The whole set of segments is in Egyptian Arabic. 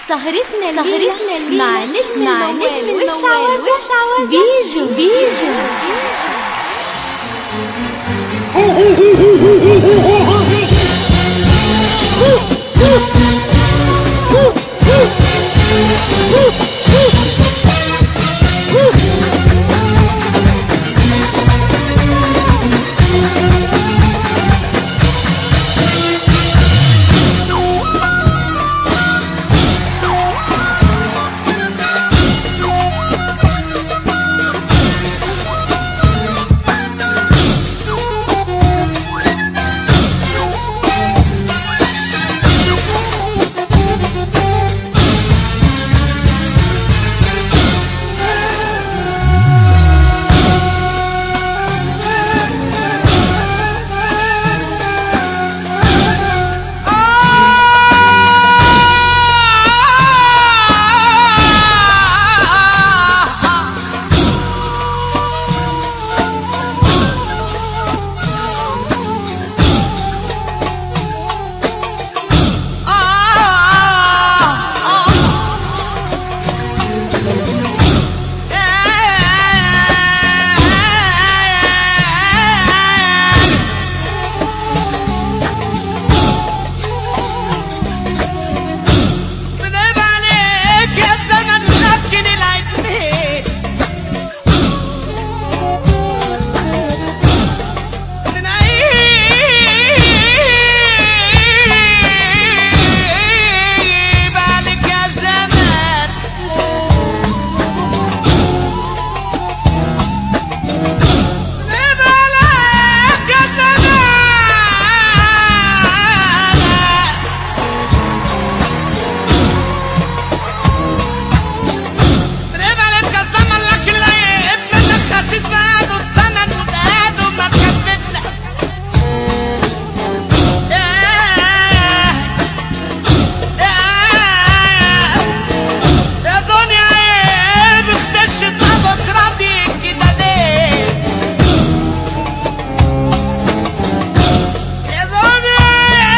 سهرتنا سهرتنا مع نجم مع نجم والشعوذة والشعوذة بيجو بيجو بنعيب عليك يا زمن لكن العيب ليه بنعيب عليك يا زمن بنعيب عليك يا زمن بنعيب عليك يا زمن لكن لا يهب منك خسيس بعده اتزنن وتقعده ما تكفتنا يا دنيا عيب اختش طبق راضي كده ليه يا دنيا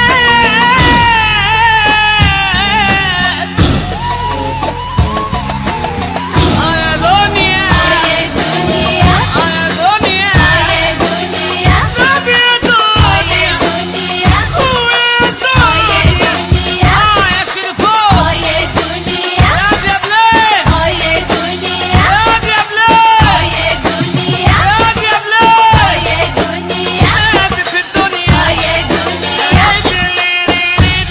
آه يا دنيا يا دنيا آه يا دنيا يا دنيا رب يا دنيا يا دنيا ويا يا دنيا دنيا اه يا شرفوف يا دنيا يا دي يا بلاد يا دنيا يا دي يا بلاد يا دنيا يا دي يا بلاد يا دنيا يا دي في الدنيا يا دنيا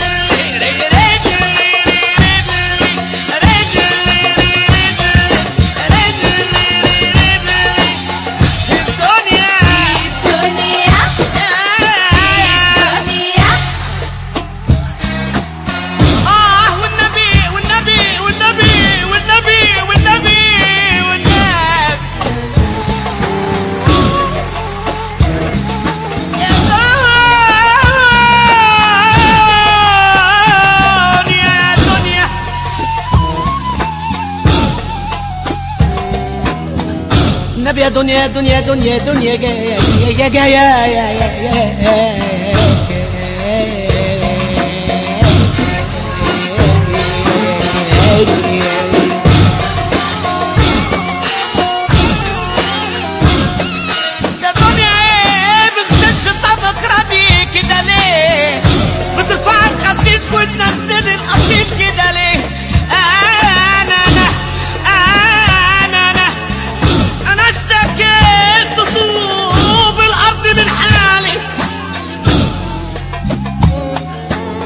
الدنيا الدنيا النبي يا دنيا دنيا دنيا دنيا يا يا يا يا يا يا يا دنيا ايه بخشش طبق راضي كده ليه بترفع الخسيس وتنزل الاصيل كده ليه انا انا انا انا انا اشتكيت طوب الارض من حالي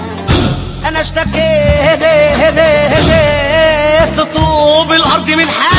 انا اشتكيت طوب الارض من حالي